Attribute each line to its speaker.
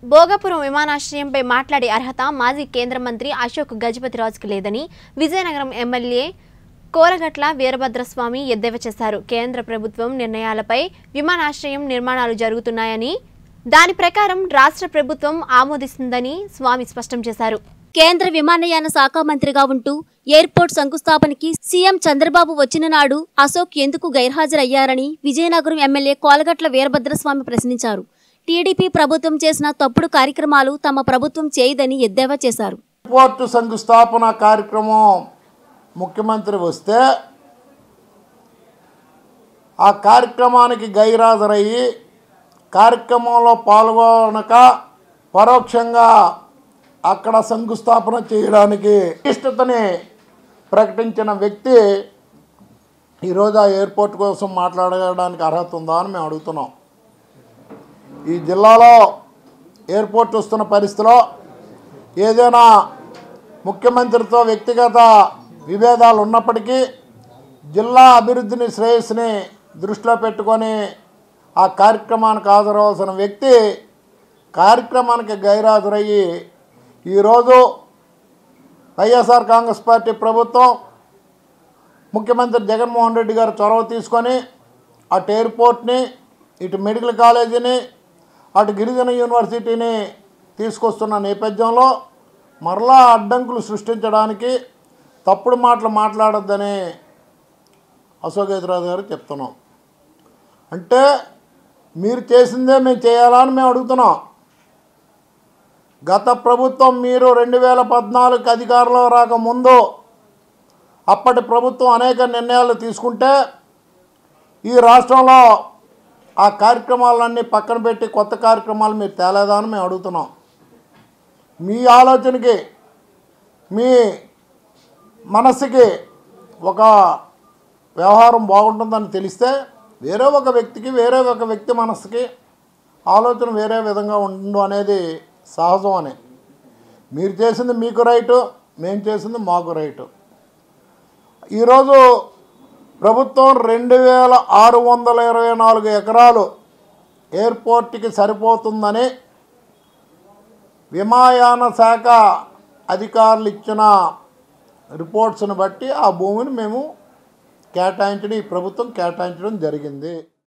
Speaker 1: భోగపురం విమానాశ్రయంపై మాట్లాడే అర్హత మాజీ కేంద్ర మంత్రి అశోక్ గజపతిరాజుకు లేదని విజయనగరం ఎమ్మెల్యే కోరగట్ల వీరభద్రస్వామి ఎద్దేవా చేశారు కేంద్ర ప్రభుత్వం నిర్ణయాలపై విమానాశ్రయం నిర్మాణాలు జరుగుతున్నాయని దాని ప్రకారం రాష్ట్ర ప్రభుత్వం ఆమోదిస్తుందని స్వామి స్పష్టం చేశారు
Speaker 2: కేంద్ర విమానయాన శాఖ మంత్రిగా ఉంటూ ఎయిర్పోర్ట్ శంకుస్థాపనకి సీఎం చంద్రబాబు వచ్చిన నాడు అశోక్ ఎందుకు గైర్హాజరయ్యారని విజయనగరం ఎమ్మెల్యే కోలగట్ల వీరభద్రస్వామి ప్రశ్నించారు టీడీపీ ప్రభుత్వం చేసిన తప్పుడు కార్యక్రమాలు తమ ప్రభుత్వం చేయదని ఎద్దేవా చేశారు
Speaker 3: పోర్టు శంకుస్థాపన కార్యక్రమం ముఖ్యమంత్రి వస్తే ఆ కార్యక్రమానికి గైరాజరయ్యి కార్యక్రమంలో పాల్గొనక పరోక్షంగా అక్కడ శంకుస్థాపన చేయడానికి ఇష్టతని ప్రకటించిన వ్యక్తి ఈరోజు ఆ ఎయిర్పోర్ట్ కోసం మాట్లాడడానికి అర్హత ఉందా అని మేము అడుగుతున్నాం ఈ జిల్లాలో ఎయిర్పోర్ట్ వస్తున్న పరిస్థితిలో ఏదైనా ముఖ్యమంత్రితో వ్యక్తిగత విభేదాలు ఉన్నప్పటికీ జిల్లా అభివృద్ధిని శ్రేయస్సుని దృష్టిలో పెట్టుకొని ఆ కార్యక్రమానికి హాజరవలసిన వ్యక్తి కార్యక్రమానికి గైరాజరయ్యి ఈరోజు వైఎస్ఆర్ కాంగ్రెస్ పార్టీ ప్రభుత్వం ముఖ్యమంత్రి జగన్మోహన్ రెడ్డి గారు చొరవ తీసుకొని అటు ఎయిర్పోర్ట్ని ఇటు మెడికల్ కాలేజీని అటు గిరిజన యూనివర్సిటీని తీసుకొస్తున్న నేపథ్యంలో మరలా అడ్డంకులు సృష్టించడానికి తప్పుడు మాటలు మాట్లాడొద్దని అశోక్ గజరాజు గారు చెప్తున్నాం అంటే మీరు చేసిందే మేము చేయాలా అని మేము అడుగుతున్నాం గత ప్రభుత్వం మీరు రెండు వేల పద్నాలుగు అధికారంలో రాకముందు అప్పటి ప్రభుత్వం అనేక నిర్ణయాలు తీసుకుంటే ఈ రాష్ట్రంలో ఆ కార్యక్రమాలన్నీ పక్కన పెట్టి కొత్త కార్యక్రమాలు మీరు తేలేదా అని మేము అడుగుతున్నాం మీ ఆలోచనకి మీ మనస్సుకి ఒక వ్యవహారం బాగుంటుందని తెలిస్తే వేరే ఒక వ్యక్తికి వేరే ఒక వ్యక్తి మనస్సుకి ఆలోచన వేరే విధంగా ఉండు అనేది సహజం అని మీరు చేసింది మీకు రైటు మేము చేసింది మాకు రైటు ఈరోజు ప్రభుత్వం రెండు వేల ఆరు వందల ఇరవై నాలుగు ఎకరాలు ఎయిర్పోర్ట్కి సరిపోతుందని విమాయాన శాఖ అధికారులు ఇచ్చిన రిపోర్ట్స్ని బట్టి ఆ భూమిని మేము కేటాయించడం ఈ ప్రభుత్వం కేటాయించడం జరిగింది